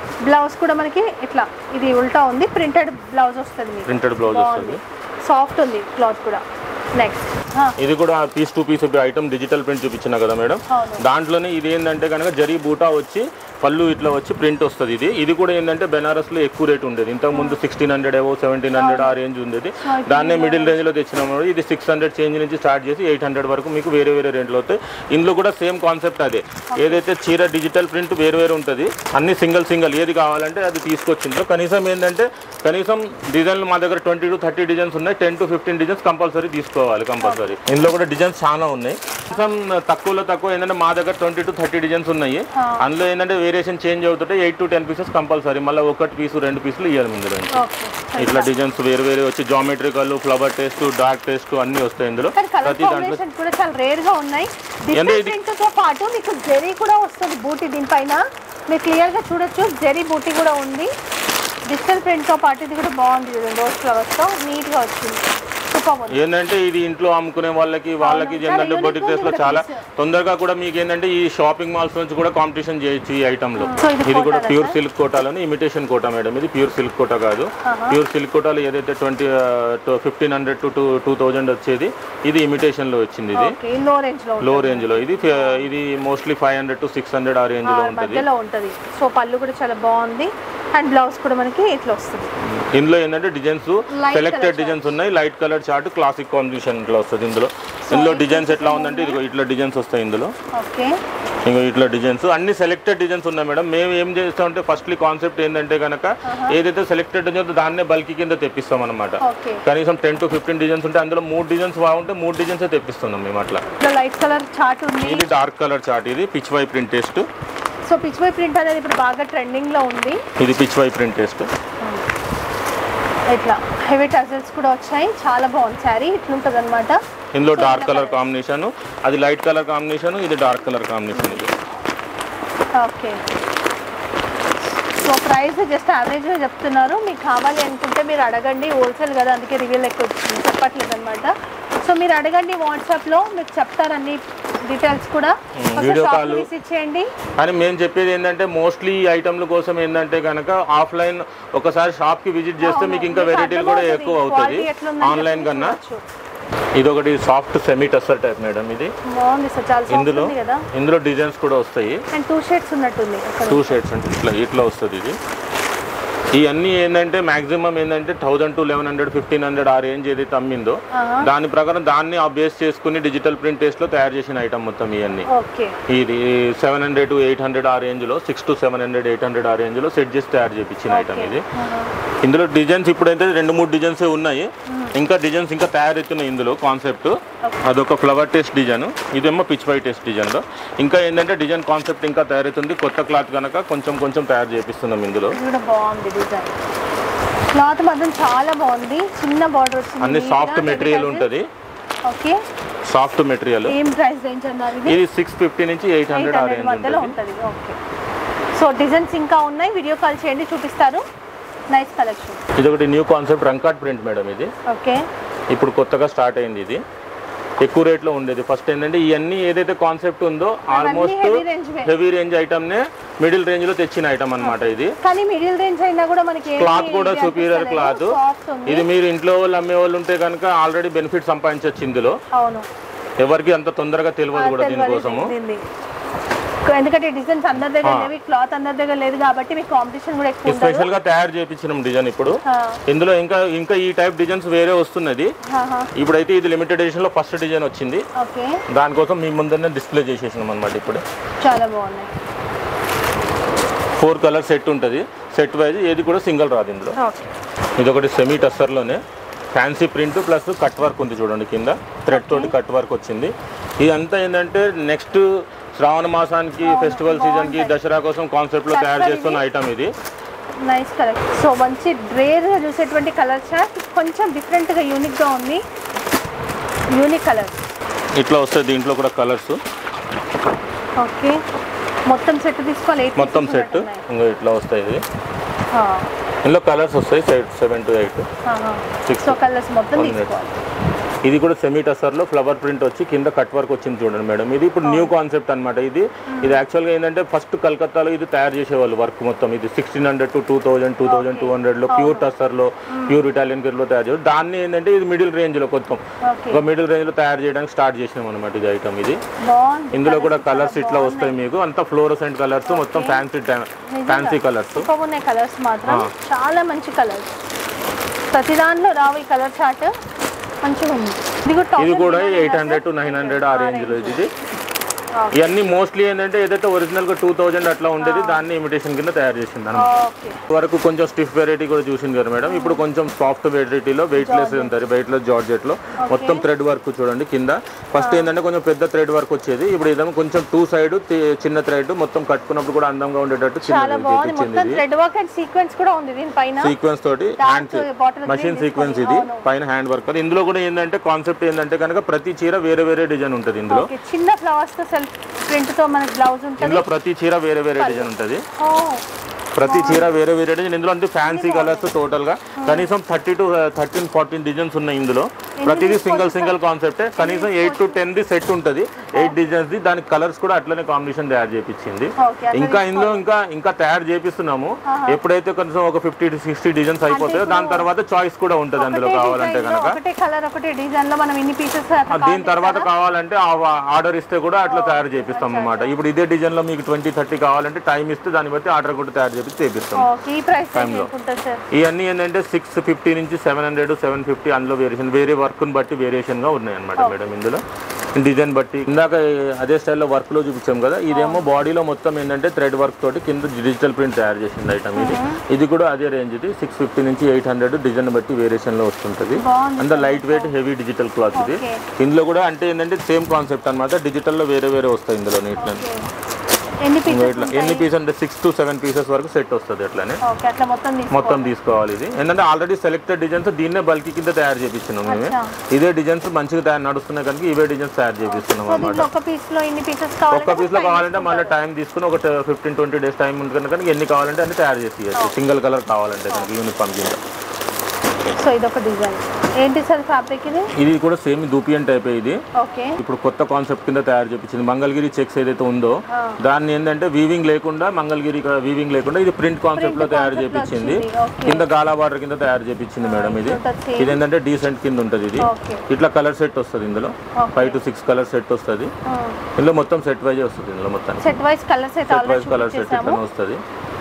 బ్లౌజ్ కూడా మనకి ఇట్లా ఇది ఉల్టా ఉంది ప్రింటెడ్ బ్లౌజ్ వస్తుంది మీకు ప్రింటెడ్ బ్లౌజ్ బాగుంది వస్తుంది సాఫ్ట్ ఉంది క్లాత్ కూడా నెక్స్ట్ ఇది కూడా piece to piece item digital print చూపించిన కదా మేడం అవును. దాంట్లోనే ఇది ఏంటంటే కనుక జరీ బూటా వచ్చి పళ్ళు ఇట్లా వచ్చి ప్రింట్ వస్తుంది ఇది ఇది కూడా ఏంటంటే బెనారస్ లో ఎక్కువ రేట్ ఉండేది ఇంతకు ముందు సిక్స్టీన్ హండ్రెడ్ ఏవో సెవెంటీన్ హండ్రెడ్ ఆ రేంజ్ ఉండేది దాన్నే మిడిల్ రేంజ్ లో తెచ్చినాము ఇది సిక్స్ హండ్రెడ్ చేంజ్ నుంచి స్టార్ట్ చేసి ఎయిట్ హండ్రెడ్ వరకు మీకు వేరే వేరే రేంజ్లో వస్తాయి ఇందులో కూడా సేమ్ కాన్సెప్ట్ అదే ఏదైతే చీర డిజిటల్ ప్రింట్ వేరు వేరు ఉంటుంది అన్ని సింగిల్ సింగిల్ ఏది కావాలంటే అది తీసుకొచ్చిందో కనీసం ఏంటంటే కనీసం డిజైన్లు మా దగ్గర ట్వంటీ టు థర్టీ డిజైన్స్ ఉన్నాయి ten to fifteen designs compulsory తీసుకోవాలి కంపల్సరీ ఇందులో కూడా డిజైన్స్ చాలా ఉన్నాయి కొంచెం తక్కువలో తక్కువ ఏంటంటే మా దగ్గర ట్వంటీ టు థర్టీ డిజైన్స్ ఉన్నాయి అందులో ఏంటంటే వేరియేషన్ చేంజ్ అవుతుంటే eight to ten pieces compulsory మళ్ళీ ఒకటి పీసు రెండు పీసులు ఇవ్వాలి ఇందులో ఓకే ఇట్లా డిజైన్స్ వేరు వేరే వచ్చి geometrical flower taste dark taste అన్ని వస్తాయి ఇందులో కానీ కలర్ ప్రతి దాంట్లో కాంబినేషన్ కూడా చాలా రేర్ గా ఉన్నాయి అంటే ఇది- డిఫరెంట్ తో పాటు మీకు జెరీ కూడా వస్తుంది బూటీ దీనిపైన మీరు క్లియర్ గా చూడొచ్చు జెరీ బూటీ కూడా ఉంది డిజిటల్ ప్రింట్ తో పాటు ఇది కూడా బాగుంది చూడండి రోజ్ ఫ్లవర్స్ తో నీట్ గా వచ్చింది సూపర్ ఉంది ఏంటంటే ఇది ఇంట్లో అమ్ముకునే వాళ్ళకి వాళ్ళకి అవును. ఏంటంటే చాలా బొటిక్ unique లో ఉంది చాలా piece. తొందరగా కూడా మీకు ఏంటంటే ఈ షాపింగ్ మాల్స్ నుంచి కూడా కాంపిటీషన్ చేయొచ్చు ఈ ఐటమ్ లో సో ఇది ఇది కూడా కోటానా ప్యూర్ సార్? సిల్క్ కోటాలని ఇమిటేషన్ కోటా మేడం ఇది ప్యూర్ సిల్క్ కోటా కాదు ప్యూర్ సిల్క్ కోటాలో ఏదైతే twenty fifteen hundred to two two thousand వచ్చేది ఇది ఇమిటేషన్ లో వచ్చింది ఇది ఓకే లో రేంజ్ లో లో రేంజ్ లో ఇది ఫ- ఇది mostly five hundred to six hundred ఆ రేంజ్ లో ఆ, ఉంటుంది మధ్యలో ఉంటది సో పళ్ళు కూడా చాలా బాగుంది అండ్ బ్లౌజ్ కూడా మనకి ఇట్లా వస్తుంది ఇందులో ఏంటంటే designs Light selected colour designs ఉన్నాయి light colour chart classic combination ఇట్లా వస్తుంది ఇందులో ఇందులో డిజైన్స్ ఎట్లా ఉందంటే ఇదిగో ఇట్లా డిజైన్స్ వస్తాయి ఇందులో ఓకే ఇంకో ఇట్లా డిజైన్స్ అన్ని సెలెక్టెడ్ డిజైన్స్ ఉన్నాయి మేడం మేము ఏం చేస్తామంటే ఫస్ట్లీ కాన్సెప్ట్ ఏంటంటే కనుక ఏదైతే సెలెక్టెడ్ డిజైన్స్ దాన్నే బల్కి కింద తెప్పిస్తాం అనమాట ఓకే కనీసం టెన్ టు ఫిఫ్టీన్ డిజైన్స్ ఉంటే అందులో మూడు డిజైన్స్ బాగుంటే మూడు డిజైన్స్ తెప్పిస్తున్నాం మేము అట్లా ఇట్లా లైట్ కలర్ చార్ట్ ఉంది ఇది డార్క్ కలర్ చార్ట్ ఇది pichwai print taste so pichwai print అనేది ఇప్పుడు బాగా ట్రెండింగ్ లో ఉంది ఇది పిచ్ వై ప్రింట్ టేస్ట్ ఇట్లా హెవీ టజల్స్ కూడా వచ్చాయి చాలా బాగుంది శారీ ఇట్లుంటది అనమాట ఇందులో డార్క్ కలర్ కాంబినేషన్ అది లైట్ కలర్ కాంబినేషన్ ఇది డార్క్ కలర్ కాంబినేషన్ ఇది ఓకే సో ప్రైస్ జస్ట్ యావరేజ్గా చెప్తున్నారు మీకు కావాలి అనుకుంటే మీరు అడగండి హోల్సేల్ కదా అందుకే రివ్యూలు ఎక్కువ చెప్పట్లేదు అనమాట సో మీరు అడగండి వాట్సాప్లో మీకు చెప్తారు అన్ని డీటెయిల్స్ కూడా video షాప్ call. విజిట్ చేయండి కానీ మేము చెప్పేది ఏంటంటే మోస్ట్లీ ఈ ఐటమ్ల కోసం ఏంటంటే కనుక ఆఫ్లైన్ ఒకసారి షాప్ కి విజిట్ చేస్తే అవును, మీకు ఇంకా మీకు వెరైటీలు కూడా అర్థమవుతుంది. ఎక్కువ అవుతుంది Quality ఎట్లుందని ఆన్లైన్ చెప్పి కన్నా చూడొచ్చు. ఇది ఒకటి soft semi tussar type madam ఇది బాగుంది సార్ చాలా సాఫ్ట్ ఇందులో ఉంది కదా ఇందులో డిజైన్స్ కూడా వస్తాయి అండ్ టూ షేడ్స్ ఉన్నట్టుంది అక్కడ టూ షేడ్స్ అంటే ఇట్లా ఇట్లా వస్తుంది ఇది ఇవన్నీ ఏంటంటే మాక్సిమం ఏంటంటే thousand to eleven hundred fifteen hundred ఆ రేంజ్ ఏదైతే అమ్మిందో ఆహా. దాని ప్రకారం దాన్ని ఆ బేస్ చేసుకుని డిజిటల్ ప్రింట్ టేస్ట్ లో తయారు చేసిన ఐటమ్ మొత్తం ఇవన్నీ ఓకే ఇది seven hundred to eight hundred ఆ రేంజ్ లో six to seven hundred eight hundred ఆ రేంజ్ లో సెట్ చేసి తయారు చేయించిన ఐటమ్ ఇది ఇందులో డిజైన్స్ ఇప్పుడైతే రెండు మూడు డిజైన్స్ ఉన్నాయి ఇంకా డిజైన్స్ ఇంకా తయారవుతున్నాయి ఇందులో కాన్సెప్ట్ అదొక ఫ్లవర్ టేస్ట్ డిజైన్ ఇదేమో పిచ్ వై టేస్ట్ డిజైన్ లో ఇంకా ఏంటంటే డిజైన్ కాన్సెప్ట్ ఇంకా తయారవుతుంది కొత్త క్లాత్ కనుక కొంచెం కొంచెం తయారు చేపిస్తున్నాం ఇందులో ఇది కూడా బాగుంది డిజైన్ క్లాత్ మాత్రం చాలా బాగుంది చిన్న బార్డర్ వచ్చింది అన్ని neat సాఫ్ట్ గా, మెటీరియల్ heavy ఉంటుంది tassels. ఓకే సాఫ్ట్ మెటీరియల్ ఏం ప్రైస్ రేంజ్ అన్నారు ఇది ఇది సిక్స్ ఫిఫ్టీ నుంచి ఎయిట్ ఎయిట్ హండ్రెడ్ ఆ హండ్రెడ్ రేంజ్ మధ్యలో ఉంటుంది ఉంటుంది ఓకే సో డిజైన్స్ ఇంకా ఉన్నాయి వీడియో కాల్ చేయండి చూపిస్తారు నైస్ కలెక్షన్ ఇది ఒకటి new concept rangkat print madam ఇది ఓకే ఇప్పుడు కొత్తగా స్టార్ట్ అయింది ఇది ఎక్కువ రేట్లో ఉండేది ఫస్ట్ ఏంటంటే ఇవన్నీ ఏదైతే కాన్సెప్ట్ ఉందో ఆల్మోస్ట్ heavy range వే. హెవీ రేంజ్ ఐటమ్ నే మిడిల్ రేంజ్ లో తెచ్చిన ఐటమ్ అన్నమాట ఇది కానీ మిడిల్ రేంజ్ అయినా కూడా మనకి ఏమీ క్లాత్ కూడా ఇది సుపీరియర్ అనిపిస్తలేదు. క్లాత్ Soft ఉంది ఇది మీరు ఇంట్లో వాళ్ళు అమ్మే వాళ్ళు ఉంటే కనుక ఆల్రెడీ బెనిఫిట్ సంపాదించవచ్చు ఇందులో అవును ఎవరికి అంత తొందరగా తెలియదు కూడా తెలియదు దీనికోసము దీనిది. ఎందుకంటే డిజైన్స్ అందరి దగ్గర లేవి క్లాత్ అందరి దగ్గర లేదు కాబట్టి మీకు కాంపిటీషన్ కూడా ఎక్కువ ఉండదు స్పెషల్ గా తయారు చేయించినాం డిజైన్ ఇప్పుడు ఆ, ఇందులో ఇంకా ఇంకా ఈ టైప్ డిజైన్స్ వేరే వస్తున్నది ఆహా. ఇప్పుడైతే ఇది లిమిటెడ్ ఎడిషన్ లో ఫస్ట్ డిజైన్ వచ్చింది ఓకే దానికోసం మీ ముందరనే డిస్ప్లే చేసేసినాం అనమాట ఇప్పుడు చాలా బాగున్నాయి ఫోర్ కలర్ సెట్ ఉంటుంది సెట్ వైజ్ ఏది కూడా సింగిల్ రాదు ఇందులో ఓకే ఇది ఒకటి సెమీ టస్సర్లోనే fancy print plus cut work ఉంది చూడండి కింద థ్రెడ్ తోటి కట్ వర్క్ వచ్చింది ఇదంతా ఏంటంటే నెక్స్ట్ శ్రావణ మాసానికి ఫెస్టివల్ సీజన్కి దసరా కోసం కాన్సెప్ట్లో తయారు చేస్తున్న ఐటమ్ ఇది నైస్ కలర్ సో మంచి రేర్గా చూసేటువంటి కలర్ చార్ట్ కొంచెం డిఫరెంట్గా యూనిక్గా ఉంది యూనిక్ కలర్ ఇట్లా వస్తాయి దీంట్లో కూడా కలర్స్ ఓకే మొత్తం సెట్ తీసుకోవాలి eight మొత్తం pieces సెట్ ఉన్నట్టున్నాయి. ఇంకా ఇట్లా వస్తాయి ఇది ఆ, ఇందులో కలర్స్ వస్తాయి సెట్ సెవెన్ టు ఎయిట్ ఆహా. Six. సో కలర్స్ మొత్తం One minute. తీసుకోవాలి ఇది కూడా సెమీ టసర్లో ఫ్లవర్ ప్రింట్ వచ్చి కింద కట్ వర్క్ వచ్చింది చూడండి మేడం ఇది ఇప్పుడు న్యూ కాన్సెప్ట్ అన్నమాట ఇది ఇది యాక్చువల్గా ఏంటంటే ఫస్ట్ కలకత్తాలో ఇది తయారు చేసేవాళ్ళు వర్క్ మొత్తం ఇది sixteen hundred to two thousand two thousand two హండ్రెడ్లో ప్యూర్ టసర్లో ప్యూర్ ఇటాలియన్ కిర్లో తయారు చేయాలి దాన్ని ఏంటంటే ఇది మిడిల్ రేంజ్లో కొంచెం ఓకే ఒక మిడిల్ రేంజ్లో తయారు చేయడానికి స్టార్ట్ చేసినాం అనమాట ఇది ఐటమ్ ఇది బాగుంది ఇందులో కూడా కలర్స్ ఇట్లా వస్తాయి మీకు అంతా ఫ్లోరోసెంట్ కలర్స్ మొత్తం ఫ్యాన్సీ ఫ్యాన్సీ కలర్స్ సూపర్ ఉన్నాయి కలర్స్ మాత్రం చాలా మంచి కలర్స్ ప్రతి దాంట్లో రావు ఈ కలర్ చార్ట్ మంచిగా ఉంది ఇది కూడా ఇది 1000 కూడా బిలోనే ఎయిట్ కదా హండ్రెడ్ టు నైన్ హండ్రెడ్ ఆ రేంజ్ లో ఇది Okay. ఇవన్నీ మోస్ట్లీ ఏంటంటే ఏదైతే ఒరిజినల్ గా టూ థౌజండ్ అట్లా ఉండేది దాన్ని ఇమిటేషన్ కింద తయారు చేసింది అన్నమాట ఓకే వరకు కొంచెం స్టిఫ్ వెరైటీ కూడా చూసింది కదా మేడం ఇప్పుడు కొంచెం సాఫ్ట్ వెరైటీలో వెయిట్ లెస్ ఉంటుంది వెయిట్ లెస్ జార్జెట్ లో మొత్తం థ్రెడ్ వర్క్ చూడండి కింద ఫస్ట్ ఏంటంటే కొంచెం పెద్ద థ్రెడ్ వర్క్ వచ్చేది ఇప్పుడు ఇదేమో కొంచెం టూ సైడ్ చిన్న థ్రెడ్ మొత్తం కట్టుకున్నప్పుడు కూడా అందంగా ఉండేటట్టు చాలా చిన్న బాగుంది ఇచ్చింది మొత్తం ఇది థ్రెడ్ వర్క్ అండ్ సీక్వెన్స్ కూడా ఉంది దీనిపైన సీక్వెన్స్ తోటి hand bottle machine green sequence తీసుకొని, ఇది పైన హ్యాండ్ వర్క్ ఇందులో కూడా ఏంటంటే కాన్సెప్ట్ ఏంటంటే కనుక ప్రతి చీర వేరే వేరే డిజైన్ ఉంటుంది ఇందులో ఓకే చిన్న ఫ్లవర్స్ తో సెల్ఫ్ ప్రింట్ తో మనకి బ్లౌజ్ ఉంటుంది ఇందులో ప్రతి చీర వేరే వేరే డిజైన్ ఉంటుంది ఓ ప్రతి చీర వేరే వేరే డిజైన్ ఇందులో అంటే ఫ్యాన్సీ కలర్స్ టోటల్ గా కనీసం thirty to thirteen fourteen designs ఉన్నాయి ఇందులో ప్రతిదీ సింగిల్ సింగిల్ కాన్సెప్ట్ కనీసం ఎయిట్ టు టెన్ ది సెట్ ఉంటుంది ఎయిట్ డిజైన్స్ ది దానికి కలర్స్ కూడా అట్లనే కాంబినేషన్ తయారు చేపించింది ఓకే ఇంకా ఇందులో ఇంకా ఇంకా తయారు చేపిస్తున్నాము ఎప్పుడైతే కొంచెం ఒక ఫిఫ్టీ టు సిక్స్టీ డిజైన్స్ అయిపోతాయో దాని తర్వాత చాయిస్ కూడా ఉంటుంది అందులో కావాలంటే కనుక ఒకటే కలర్ ఒకటే డిజైన్ లో మనం ఇన్ని పీసెస్ ఆ, దీని తర్వాత కావాలంటే ఆర్డర్ ఇస్తే కూడా అట్లా తయారు చేపిస్తాం అన్నమాట ఇప్పుడు ఇదే డిజైన్ లో మీకు ట్వంటీ థర్టీ కావాలంటే టైం ఇస్తే దాన్ని బట్టి ఆర్డర్ కూడా తయారు చేపించి చేపిస్తాం ఓకే ఈ ప్రైస్ ఉంటుంది సార్ ఇవన్నీ ఏంటంటే సిక్స్ ఫిఫ్టీ నుంచి సెవెన్ హండ్రెడ్ సెవెన్ ఫిఫ్టీ అందులో వేరియేషన్ వేరే వర్క్ని బట్టి వేరియేషన్ గా ఉన్నాయి అనమాట మేడం ఇందులో డిజైన్ బట్టి ఇందాక అదే స్టైల్లో వర్క్ లో చూపించాం కదా ఇదేమో బాడీలో మొత్తం ఏంటంటే థ్రెడ్ వర్క్ తోటి కింద డిజిటల్ ప్రింట్ తయారు చేసింది ఐటమ్ ఇది ఇది కూడా అదే రేంజ్ ఇది సిక్స్ ఫిఫ్టీ నుంచి ఎయిట్ హండ్రెడ్ డిజైన్ బట్టి వేరియేషన్ లో వస్తుంటది బాగుంది అంత light weight heavy digital cloth ఇది ఓకే ఇందులో కూడా అంటే ఏంటంటే సేమ్ కాన్సెప్ట్ అనమాట డిజిటల్లో వేరే వేరే వస్తాయి ఇందులో ఇట్లా ఎన్ని పీసెస్ ఇట్లా ఎన్ని పీసెస్ అంటే సిక్స్ టు సెవెన్ పీసెస్ వరకు సెట్ వస్తుంది అట్లానే ఓకే అట్లా మొత్తం తీసుకో మొత్తం తీసుకోవాలి ఇది ఏంటంటే ఆల్రెడీ సెలెక్టెడ్ డిజైన్స్ దీన్నే బల్కి కింద తయారు చేపిస్తున్నాం మేము అచ్చా. ఇదే డిజైన్స్ మంచిగా తయారు నడుస్తున్నాయి కనుక ఇవే డిజైన్స్ తయారు చేపిస్తున్నాం సో అనమాట దీంట్లో ఒక పీస్ లో ఇన్ని పీసెస్ ఒక్క కావాలి పీస్ లో కావాలంటే మళ్ళీ టైం తీసుకుని ఒక ఫిఫ్టీన్ ట్వంటీ డేస్ టైం ఉంటుంది కనుక ఎన్ని కావాలంటే అన్ని తయారు చేసి ఇవ్వచ్చు సింగిల్ కలర్ కావాలంటే కనుక యూనిఫామ్ కింద సో ఇది ఒక డిజైన్ ఏంటి సార్ ఫ్యాబ్రిక్ ఇది ఇది కూడా సేమ్ దూపియన్ టైప్ ఇది ఓకే ఇప్పుడు కొత్త కాన్సెప్ట్ కింద తయారు చేపించింది మంగళగిరి చెక్స్ ఏదైతే ఉందో ఆ. దాన్ని ఏంటంటే వీవింగ్ లేకుండా మంగళగిరి వీవింగ్ లేకుండా ఇది ప్రింట్ కాన్సెప్ట్ లో తయారు concept లో చేపించింది వచ్చింది. Okay. కింద గాలా బార్డర్ కింద తయారు చేపించింది మేడం ఇది ఉంటుంది same. ఇది ఏంటంటే డీసెంట్ కింద ఉంటుంది ఇది ఓకే ఇట్లా కలర్ సెట్ వస్తుంది ఇందులో Okay. Five to six colour set వస్తుంది ఇందులో మొత్తం సెట్ వైజ్ వస్తుంది ఇందులో మొత్తం సెట్ వైస్ కలర్స్ అయితే set wise already colour set చూపించేసాము ఇట్లా వస్తుంది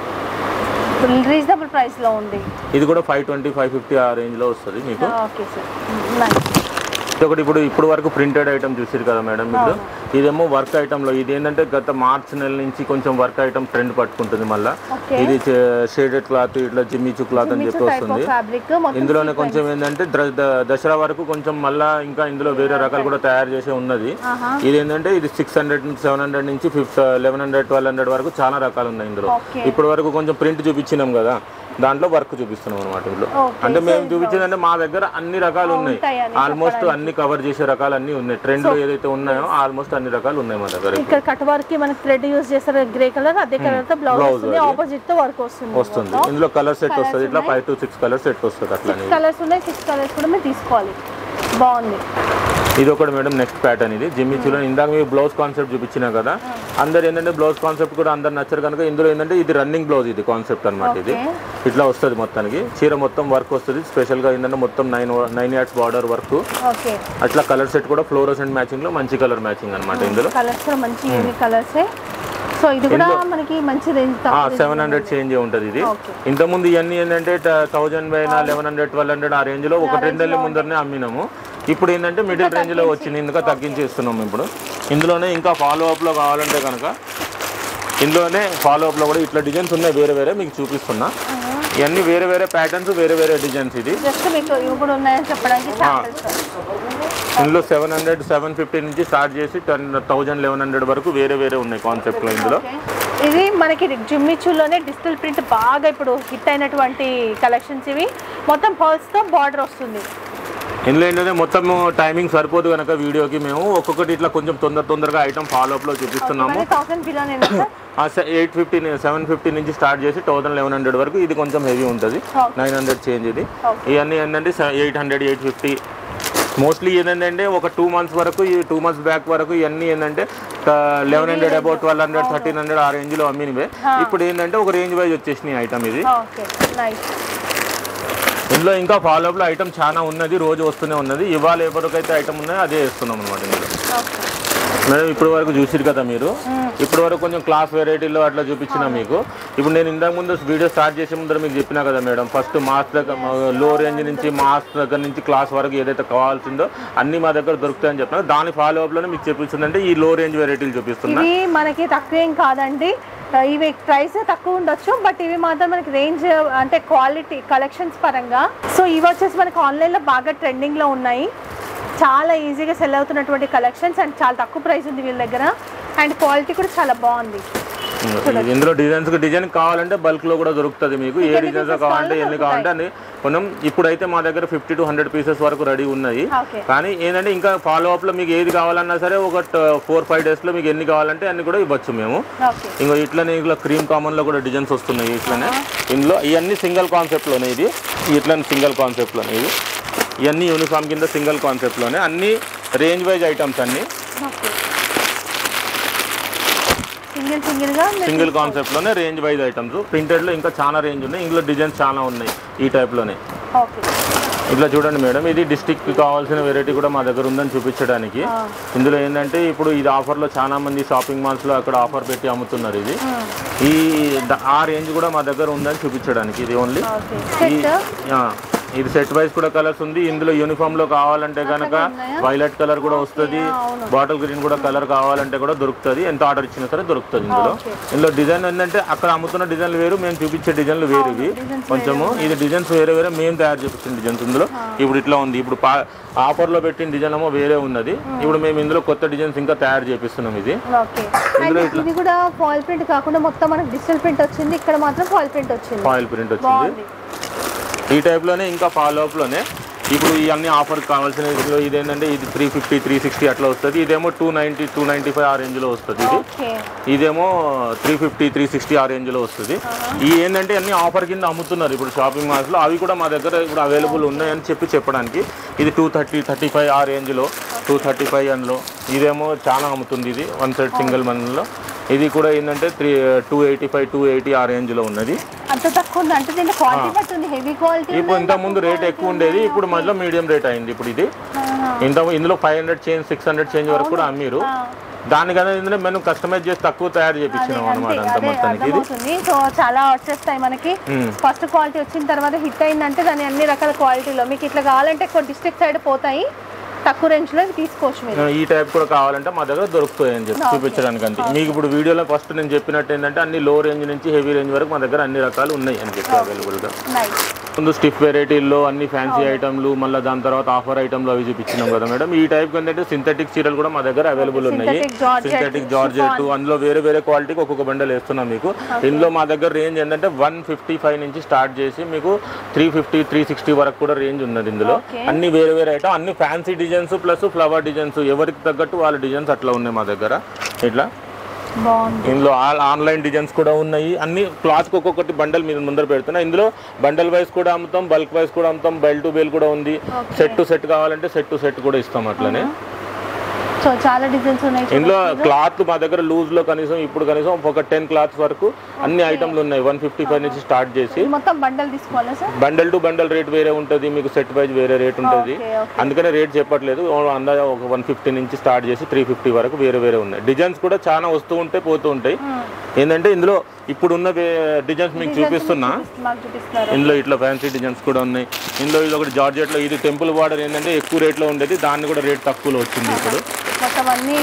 రీజనబుల్ ప్రైస్ లో ఉంది ఇది కూడా ఫైవ్ ట్వంటీ ఫైవ్ ఫిఫ్టీ ఆ రేంజ్ లో వస్తుంది మీకు ఓకే సార్ నైస్ ఇది ఒకటి ఇప్పుడు ఇప్పుడు వరకు ప్రింటెడ్ ఐటమ్ చూసారు కదా మేడం మీరు ఇదేమో వర్క్ ఐటమ్ లో ఇది ఏంటంటే గత మార్చ్ నెల నుంచి కొంచెం వర్క్ ఐటమ్ ట్రెండ్ పట్టుకుంటుంది మళ్ళీ ఓకే ఇది షేడెడ్ క్లాత్ ఇట్లా జిమ్మిచు క్లాత్ అని చెప్పి టైప్ వస్తుంది ఆఫ్ ఫ్యాబ్రిక్ మొత్తం ఇందులోనే కొంచెం ఏంటంటే ద్ర- ద- దసరా వరకు కొంచెం మళ్ళా ఇంకా ఇందులో వేరే రకాలు కూడా తయారు చేసే ఉన్నది ఆహా. ఇది ఏంటంటే ఇది సిక్స్ హండ్రెడ్ నుంచి సెవెన్ హండ్రెడ్ నుంచి fifth eleven hundred twelve hundred వరకు చాలా రకాలు ఉన్నాయి ఇందులో ఓకే ఇప్పటి వరకు కొంచెం ప్రింట్ చూపించినాం కదా దాంట్లో వర్క్ చూపిస్తున్నాం అనమాట ఇందులో ఓకే అంటే మేము చూపించిందంటే మా దగ్గర అన్ని రకాలు ఉన్నాయి ఉంటాయని ఆల్మోస్ట్ అన్ని కవర్ చేసే రకాలు అన్ని ఉన్నాయి ట్రెండ్ ఏదైతే ఉన్నాయో ఆల్మోస్ట్ అన్ని రకాలు ఉన్నాయి మా దగ్గర ఇక్కడ కట్ వర్క్ కి మనకి థ్రెడ్ యూస్ చేస్తారు గ్రే కలర్ అదే కలర్ తో బ్లౌజ్ వస్తుంది ఆపోజిట్ తో వర్క్ వస్తుంది వస్తుంది ఇందులో కలర్ సెట్ వస్తుంది ఇట్లా five to six colour set వస్తుంది అట్లా కలర్స్ ఉన్నాయి సిక్స్ కలర్స్ కూడా మీరు తీసుకోవాలి బాగుంది ఇది ఒకటి మేడం నెక్స్ట్ ప్యాటర్న్ ఇది జిమ్మి చూడ ఇందాక మీకు బ్లౌజ్ కాన్సెప్ట్ చూపించినా కదా అందరు ఏంటంటే బ్లౌజ్ కాన్సెప్ట్ కూడా అందరు నచ్చరు కనుక ఇందులో ఏంటంటే ఇది రన్నింగ్ బ్లౌజ్ ఇది కాన్సెప్ట్ అన్నమాట ఇది ఓకే ఇట్లా వస్తుంది మొత్తానికి చీర మొత్తం వర్క్ వస్తుంది స్పెషల్ గా ఏంటంటే మొత్తం nine nine ads border work okay అట్లా కలర్ సెట్ కూడా ఫ్లోరోసెంట్ మ్యాచింగ్ లో మంచి కలర్ మ్యాచింగ్ అన్నమాట ఇందులో కలర్స్ కూడా మంచి యూనిక్ కలర్స్ సో ఇది కూడా మనకి మంచి రేంజ్ సెవెన్ హండ్రెడ్ చేంజ్ ఉంటుంది ఇది ఓకే ఇంతకుముందు ఇవన్నీ ఏంటంటే థౌజండ్ పైన లెవెన్ హండ్రెడ్ ట్వెల్వ్ హండ్రెడ్ ఆ రేంజ్ లో ఒక రెండు నెలల ముందరనే అమ్మినాము ఇప్పుడు ఏంటంటే మిడిల్ రేంజ్ లో వచ్చింది ఇంకా తగ్గించి ఇస్తున్నాము ఇప్పుడు ఇందులోనే ఇంకా ఫాలో అప్ లో కావాలంటే కనుక ఇందులోనే ఫాలో అప్ లో కూడా ఇట్లా డిజైన్స్ ఉన్నాయి వేరే వేరే మీకు చూపిస్తున్నా ఇవన్నీ వేరే వేరే ప్యాటర్న్స్ వేరే వేరే డిజైన్స్ ఇది జస్ట్ మీకు ఇవి కూడా ఉన్నాయని చెప్పడానికి samples. ఇందులో సెవెన్ హండ్రెడ్ సెవెన్ ఫిఫ్టీ నుంచి స్టార్ట్ చేసి టెన్ థౌజండ్ లెవెన్ హండ్రెడ్ వరకు వేరే వేరే ఉన్నాయి కాన్సెప్ట్ లో ఇందులో ఓకే. ఇది మనకి జిమ్మిచూలోనే డిజిటల్ ప్రింట్ బాగా ఇప్పుడు హిట్ అయినటువంటి కలెక్షన్స్ ఇవి మొత్తం పర్ల్స్ తో బార్డర్ వస్తుంది ఇందులో ఏంటంటే మొత్తం టైమింగ్ సరిపోదు కనుక వీడియోకి మేము ఒక్కొక్కటి ఇట్లా కొంచెం తొందర తొందరగా ఐటమ్ ఫాలో అప్ లో చూపిస్తున్నాము మరి థౌసండ్ బిలోనే sir eight fifty seven fifty నుంచి స్టార్ట్ చేసి థౌసండ్ లెవెన్ హండ్రెడ్ వరకు ఇది కొంచెం హెవీ ఉంటుంది Okay. నైన్ హండ్రెడ్ చేంజ్ ఇది Okay. ఇవన్నీ ఏంటంటే eight hundred eight fifty mostly ఏంటంటే ఒక టూ మంత్స్ వరకు ఈ టూ మంత్స్ బ్యాక్ వరకు ఇవన్నీ ఏంటంటే eleven hundred about twelve hundred thirteen hundred ఆ రేంజ్ లో అమ్మినవే ఇప్పుడు ఏంటంటే ఒక రేంజ్ వైజ్ వచ్చేసినాయి ఐటమ్ ఇది ఓకే నైస్ ఇందులో ఇంకా ఫాలో అప్ లో ఐటమ్ చాలా ఉన్నది రోజు వస్తూనే ఉన్నది ఇవాళ ఎవరికైతే ఐటమ్ ఉన్నాయో అదే వేస్తున్నాం అనమాట ఇందులో ఓకే మేడం ఇప్పటి వరకు చూసిరు కదా మీరు ఇప్పటి వరకు కొంచెం క్లాస్ వెరైటీలో అట్లా చూపించిన మీకు ఇప్పుడు నేను ఇంతకు ముందు వీడియో స్టార్ట్ చేసే ముందర మీకు చెప్పినా కదా మేడం ఫస్ట్ మాస్ దగ్గర లో రేంజ్ నుంచి మాస్ దగ్గర నుంచి క్లాస్ వరకు ఏదైతే కావాల్సిందో అన్ని మా దగ్గర దొరుకుతాయని చెప్పిన దాని ఫాలో అప్ లోనే మీకు చూపిస్తుందంటే ఈ లో రేంజ్ వెరైటీలు చూపిస్తున్నా ఇవి మనకి తక్కువ ఏం కాదండి ఆ, ఇవి ప్రైస్ తక్కువ ఉండొచ్చు బట్ ఇవి మాత్రం మనకి రేంజ్ అంటే క్వాలిటీ కలెక్షన్స్ పరంగా సో ఇవి వచ్చేసి మనకి ఆన్లైన్లో బాగా ట్రెండింగ్లో ఉన్నాయి చాలా ఈజీగా సెల్ అవుతున్నటువంటి కలెక్షన్స్ అండ్ చాలా తక్కువ ప్రైస్ ఉంది వీళ్ళ దగ్గర అండ్ క్వాలిటీ కూడా చాలా బాగుంది ఇది ఇందులో డిజైన్స్ డిజైన్ కావాలంటే బల్క్ లో కూడా దొరుకుతుంది మీకు ఏ ఎన్ని డిజైన్స్ pieces కావాలంటే కావాలో ఎన్ని కావాలంటే అన్ని మనం ఇప్పుడైతే మా దగ్గర ఫిఫ్టీ టు హండ్రెడ్ పీసెస్ వరకు రెడీ ఉన్నాయి ఓకే కానీ ఏంటంటే ఇంకా ఫాలో అప్ లో మీకు ఏది కావాలన్నా సరే ఒక ఫోర్ ఫైవ్ డేస్ లో మీకు ఎన్ని కావాలంటే అన్ని కూడా ఇవ్వచ్చు మేము ఓకే ఇంకో ఇట్లనే ఇట్లా క్రీమ్ కామన్ లో కూడా డిజైన్స్ వస్తున్నాయి ఇట్లనే ఇందులో ఇవన్నీ సింగిల్ కాన్సెప్ట్ లోనే ఇది ఇట్లనే సింగిల్ కాన్సెప్ట్ లోనే ఇది ఇవన్నీ యూనిఫామ్ కింద సింగిల్ కాన్సెప్ట్ లోనే అన్ని రేంజ్ వైజ్ ఐటమ్స్ అన్ని ఓకే సింగిల్ సింగిల్గా సింగిల్ కాన్సెప్ట్ లోనే రేంజ్ వైజ్ ఐటమ్స్ ప్రింటెడ్ లో ఇంకా చాలా రేంజ్ ఉన్నాయి ఇందులో డిజైన్స్ చాలా ఉన్నాయి ఈ టైప్ లోనే ఓకే ఇట్లా చూడండి మేడం ఇది డిస్టిక్ కావాల్సిన వెరైటీ కూడా మా దగ్గర ఉందని చూపించడానికి ఆ. ఇందులో ఏంటంటే ఇప్పుడు ఇది ఆఫర్లో చాలా మంది షాపింగ్ మాల్స్ లో అక్కడ ఆఫర్ పెట్టి అమ్ముతున్నారు ఇది ఈ ద- ఆ రేంజ్ కూడా మా దగ్గర ఉందని చూపించడానికి ఇది ఓన్లీ ఓకే ఈ- సెట్ ఆ, ఇది సెట్ వైజ్ కూడా కలర్స్ ఉంది ఇందులో యూనిఫామ్ లో కావాలంటే కనుక ఉన్నాయా? వైలెట్ కలర్ కూడా వస్తుంది అవును. బాటిల్ గ్రీన్ కూడా కలర్ కావాలంటే కూడా దొరుకుతుంది ఎంత ఆర్డర్ ఇచ్చినా సరే దొరుకుతుంది ఇందులో ఓకే. ఇందులో డిజైన్ ఏంటంటే అక్కడ అమ్ముతున్న డిజైన్లు వేరు మేము చూపించే డిజైన్లు వేరు ఇవి డిజైన్స్ కొంచెము ఇది డిజైన్స్ వేరే వేరే మేము తయారు చేపించిన డిజైన్స్ ఇందులో ఇప్పుడు ఇట్లా ఉంది ఇప్పుడు ఆఫర్ లో పెట్టిన డిజైన్ ఏమో వేరే ఉన్నది ఇప్పుడు మేము ఇందులో కొత్త డిజైన్స్ ఇంకా తయారు చేపిస్తున్నాం ఇది ఓకే అండ్ ఇది కూడా ఫాయిల్ ప్రింట్ కాకుండా మొత్తం మనకి డిజిటల్ ప్రింట్ వచ్చింది ఇక్కడ మాత్రం ఫాయిల్ ప్రింట్ వచ్చింది ఫాయిల్ ప్రింట్ వచ్చింది బాగుంది ఈ టైప్లోనే ఇంకా ఫాలో అప్లోనే ఇప్పుడు ఇవన్నీ ఆఫర్ కావాల్సిన ఇందులో ఇదేంటంటే ఇది త్రీ ఫిఫ్టీ త్రీ సిక్స్టీ అట్లా వస్తుంది ఇదేమో two ninety two ninety five ఆ రేంజ్లో వస్తుంది ఇది ఓకే ఇదేమో త్రీ ఫిఫ్టీ త్రీ సిక్స్టీ ఆ రేంజ్లో వస్తుంది ఈ ఏంటంటే అన్ని ఆఫర్ కింద అమ్ముతున్నారు ఇప్పుడు షాపింగ్ మాల్స్లో అవి కూడా మా దగ్గర ఇప్పుడు అవైలబుల్ ఉన్నాయని చెప్పి చెప్పడానికి ఇది టూ థర్టీ థర్టీ ఫైవ్ ఆ రేంజ్లో టూ థర్టీ ఫైవ్ అందులో ఇదేమో చాలా అమ్ముతుంది ఇది వన్ సైడ్ సింగిల్ మనలో ఇది కూడా ఏంటంటే three two eighty five two eighty ఆ రేంజ్లో ఉన్నది అంత తక్కువ ఉంది అంటే దీని క్వాలిటీ బట్టి ఉంది హెవీ క్వాలిటీ ఇప్పుడు ఇంత ముందు రేట్ ఎక్కువ ఉండేది ఇప్పుడు మధ్యలో మీడియం రేట్ అయింది ఇప్పుడు ఇది ఇంత ఇందులో five hundred change six hundred change వరకు కూడా అమ్మిరు దానికన్నా ఏంటంటే మేము కస్టమైజ్ చేసి తక్కువ తయారు చేపించినాం అనమాట అంత అదే మొత్తానికి ఇది అర్థమవుతుంది సో చాలా వచ్చేస్తాయి మనకి మ్మ్. ఫస్ట్ క్వాలిటీ వచ్చిన తర్వాత హిట్ అయిందంటే దాని అన్ని రకాల క్వాలిటీలో మీకు ఇట్లా కావాలంటే ఎక్కువ డిస్ట్రిక్ట్ సైడ్ పోతాయి తక్కువ రేంజ్ లో ఇవి తీసుకోవచ్చు మీరు ఈ టైప్ కూడా కావాలంటే మా దగ్గర దొరుకుతాయి అని చెప్పి చూపించడానికి అంతే మీకు ఇప్పుడు వీడియోలో ఫస్ట్ నేను చెప్పినట్టు ఏంటంటే అన్ని లో రేంజ్ నుంచి హెవీ రేంజ్ వరకు మా దగ్గర అన్ని రకాలు ఉన్నాయి అని చెప్పి అవైలబుల్ గా నైస్ ముందు స్టిఫ్ వెరైటీల్లో అన్ని ఫ్యాన్సీ ఐటమ్లు మళ్ళీ దాని తర్వాత ఆఫర్ ఐటమ్లు అవి చూపించినాం కదా మేడం ఈ టైప్ ఏంటంటే సింథటిక్ చీరలు కూడా మా దగ్గర అవైలబుల్ ఉన్నాయి Synthetic georgette, సింథటిక్ జార్జెట్ అందులో వేరే వేరే క్వాలిటీకి ఒక్కొక్క బండల్ వేస్తున్నాం మీకు ఇందులో మా దగ్గర రేంజ్ ఏంటంటే వన్ ఫిఫ్టీ ఫైవ్ నుంచి స్టార్ట్ చేసి మీకు త్రీ ఫిఫ్టీ త్రీ సిక్స్టీ వరకు కూడా రేంజ్ ఉన్నది ఇందులో Okay. అన్ని వేరే వేరే ఐటమ్ అన్ని fancy designs plus flower designs ఎవరికి తగ్గట్టు వాళ్ళ డిజైన్స్ అట్లా ఉన్నాయి మా దగ్గర ఇట్లా బాగుంది ఇందులో ఆల్ ఆన్లైన్ డిజైన్స్ కూడా ఉన్నాయి అన్ని క్లాత్ ఒక్కొక్కటి బండల్ మీద ముందర పెడుతున్నా ఇందులో బండల్ వైస్ కూడా అమ్ముతాం బల్క్ వైస్ కూడా అమ్ముతాం బెల్ టు బెల్ కూడా ఉంది సెట్ టు సెట్ కావాలంటే సెట్ టు సెట్ కూడా ఇస్తాం అట్లనే సో చాలా డిజైన్స్ ఉన్నాయి ఇందులో క్లాత్ మా దగ్గర లూజ్ లో కనీసం ఇప్పుడు కనీసం ఒక టెన్ క్లాత్స్ వరకు అన్ని ఐటమ్లు ఉన్నాయి వన్ ఫిఫ్టీ ఫైవ్ నుంచి స్టార్ట్ చేసి ఇది మొత్తం బండల్ తీసుకోవాలా sir bundle to bundle rate వేరే ఉంటుంది మీకు సెట్ వైజ్ వేరే రేట్ ఉంటుంది ఓకే ఓకే అందుకనే రేట్ చెప్పట్లేదు అందాజ ఒక వన్ ఫిఫ్టీ నుంచి స్టార్ట్ చేసి త్రీ ఫిఫ్టీ వరకు వేరే వేరే ఉన్నాయి డిజైన్స్ కూడా చాలా వస్తూ ఉంటాయి పోతూ ఉంటాయి ఏంటంటే ఇందులో ఇప్పుడున్న డిజైన్స్ మీకు చూపిస్తున్నా మాకు చూపిస్తున్నారు ఇందులో ఇట్లా ఫ్యాన్సీ డిజైన్స్ కూడా ఉన్నాయి ఇందులో ఇది ఒకటి జార్జెట్లో ఇది టెంపుల్ బార్డర్ ఏంటంటే ఎక్కువ రేట్లో ఉండేది దాన్ని కూడా రేట్ తక్కువలో వచ్చింది ఇప్పుడు మొత్తం అన్ని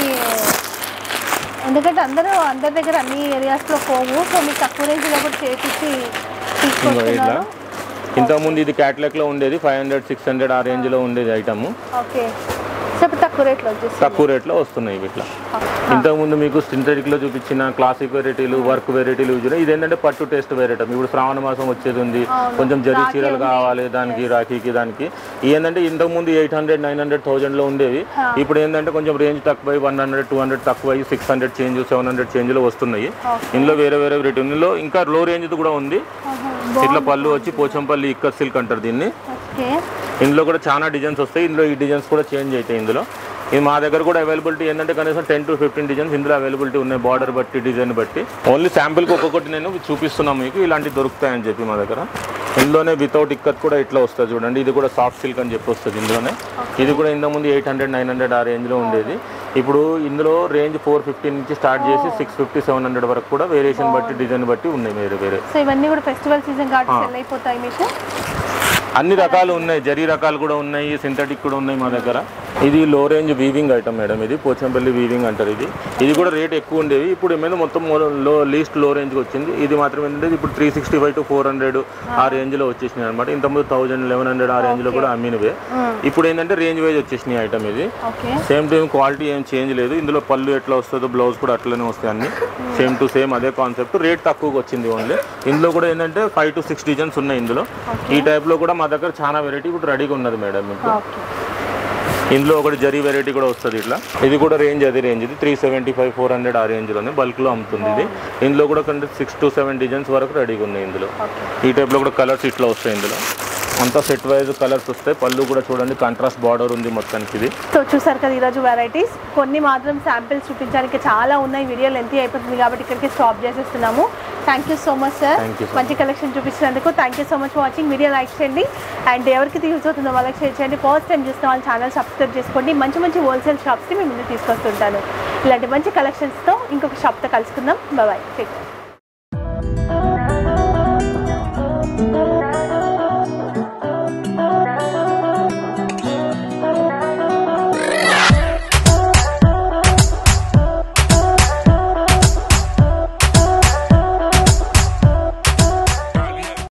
ఎందుకంటే అందరూ అందరి దగ్గర అన్ని ఏరియాస్ లో పోవు సో మీకు తక్కువ రేంజ్ లో కూడా చేపించి ఇంకో ఇట్లా తీసుకొస్తున్నారు ఇంతకుముందు ఇది క్యాట్లాగ్ లో ఉండేది ఫైవ్ హండ్రెడ్ సిక్స్ హండ్రెడ్ ఆ రేంజ్ లో ఉండేది ఐటమ్ ఓకే సో ఇప్పుడు తక్కువ రేట్లో వచ్చేసి తక్కువ రేట్లో వస్తున్నాయి ఇవి ఇట్లా ఇంతకుముందు మీకు సింథటిక్ లో చూపించిన క్లాసిక్ వెరైటీలు వర్క్ వెరైటీలు చూసిన ఇదేంటంటే పట్టు టేస్ట్ వెరైటీ ఇప్పుడు శ్రావణ మాసం వచ్చేది ఉంది అవును. కొంచెం జరీ రాఖీ చీరలు ఉంది. కావాలి దానికి రాఖీకి దానికి ఏంటంటే ఇంతకుముందు eight hundred nine hundred thousand లో ఉండేవి హా. ఇప్పుడు ఏంటంటే కొంచెం రేంజ్ తక్కువ వన్ హండ్రెడ్ టూ హండ్రెడ్ తక్కువ six hundred change seven hundred change లో వస్తున్నాయి ఓకే. ఇందులో వేరే వేరే వెరైటీ ఇందులో ఇంకా లో రేంజ్ కూడా ఉంది ఆహా. ఇట్లా పళ్ళు వచ్చి పోచంపల్లి ఇక్కత్ సిల్క్ అంటారు దీన్ని ఓకే ఓకే ఇందులో కూడా చాలా డిజైన్స్ వస్తాయి ఇందులో ఈ డిజైన్స్ కూడా చేంజ్ అవుతాయి ఇందులో ఇది మా దగ్గర కూడా అవైలబిలిటీ ఏంటంటే కనీసం టెన్ టు ఫిఫ్టీన్ డిజైన్స్ ఇందులో అవైలబిలిటీ ఉన్నాయి బార్డర్ బట్టి డిజైన్ బట్టి ఓన్లీ శాంపిల్కి ఒక్కొక్కటి నేను చూపిస్తున్నాను మీకు ఇలాంటివి దొరుకుతాయని చెప్పి మా దగ్గర ఇందులోనే వితౌట్ ఇక్కత్ కూడా ఇట్లా వస్తుంది చూడండి ఇది కూడా సాఫ్ట్ సిల్క్ అని చెప్పి వస్తుంది ఇందులోనే ఇది కూడా ఇంతకుముందు ఎయిట్ హండ్రెడ్ నైన్ హండ్రెడ్ ఆ రేంజ్లో ఉండేది ఇప్పుడు ఇందులో రేంజ్ ఫోర్ ఫిఫ్టీ నుంచి స్టార్ట్ చేసి సిక్స్ ఫిఫ్టీ సెవెన్ హండ్రెడ్ వరకు కూడా వేరియేషన్ బట్టి డిజైన్ బట్టి ఉన్నాయి వేరే వేరే సో ఇవన్నీ కూడా ఫెస్టివల్ సీజన్ కాబట్టి సెల్ అయిపోతాయి మీకు అన్ని రకాలు ఉన్నాయి జరీ రకాలు కూడా ఉన్నాయి సింథటిక్ కూడా ఉన్నాయి మా దగ్గర ఇది లో రేంజ్ వీవింగ్ ఐటమ్ మేడం ఇది పోచంపల్లి వీవింగ్ అంటారు ఇది ఇది కూడా రేట్ ఎక్కువ ఉండేవి ఇప్పుడు ఏమైనా మొత్తం లో లీస్ట్ లో రేంజ్కి వచ్చింది ఇది మాత్రం ఏంటంటే ఇప్పుడు three sixty five to four hundred ఆ రేంజ్లో వచ్చేసినాయి అనమాట ఇంతకుముందు థౌజండ్ లెవెన్ హండ్రెడ్ ఆ రేంజ్లో కూడా అమ్మినవే ఇప్పుడు ఏంటంటే రేంజ్ వైజ్ వచ్చేసినాయి ఐటమ్ ఇది ఓకే సేమ్ టైం క్వాలిటీ ఏం చేంజ్ లేదు ఇందులో పళ్ళు ఎట్లా వస్తుందో బ్లౌజ్ కూడా అట్లనే వస్తాయి అన్ని సేమ్ టు సేమ్ అదే కాన్సెప్ట్ రేట్ తక్కువగా వచ్చింది ఓన్లీ ఇందులో కూడా ఏంటంటే ఫైవ్ టు సిక్స్ డిజైన్స్ ఉన్నాయి ఇందులో ఈ టైప్ లో కూడా మా దగ్గర చాలా వెరైటీ ఇప్పుడు రెడీగా ఉన్నది మేడం మీకు ఓకే ఇందులో ఒకటి జరీ వెరైటీ కూడా వస్తుంది ఇట్లా ఇది కూడా రేంజ్ అది రేంజ్ ఇది three seventy five four hundred ఆ రేంజ్లోనే బల్క్లో అమ్ముతుంది ఇది ఇందులో కూడా కంటే సిక్స్ టు సెవెన్ డిజైన్స్ వరకు రెడీగా ఉన్నాయి ఇందులో ఓకే ఈ టైప్లో కూడా కలర్స్ ఇట్లా వస్తాయి ఇందులో అంతా సెట్ వైజ్ కలర్స్ వస్తాయి పళ్ళు కూడా చూడండి కాంట్రాస్ట్ బార్డర్ ఉంది మొత్తానికి ఇది సో చూసారు కదా ఈరోజు వెరైటీస్ కొన్ని మాత్రం శాంపిల్స్ చూపించడానికి చాలా ఉన్నాయి వీడియో లెంత్ అయిపోతుంది కాబట్టి ఇక్కడికి స్టాప్ చేసేస్తున్నాము thank you so much sir Thank you so మంచి కలెక్షన్ చూపించినందుకు thank you so much watching video like చేయండి అండ్ ఎవరికి యూజ్ అవుతుందో వాళ్ళకి షేర్ చేయండి ఫస్ట్ టైం చూసిన వాళ్ళ ఛానల్ సబ్స్క్రైబ్ చేసుకోండి మంచి మంచి హోల్సేల్ షాప్స్ని మీ ముందు తీసుకొస్తుంటాను ఇలాంటి మంచి కలెక్షన్స్తో ఇంకొక షాప్తో కలుసుకుందాం బాయ్ టేక్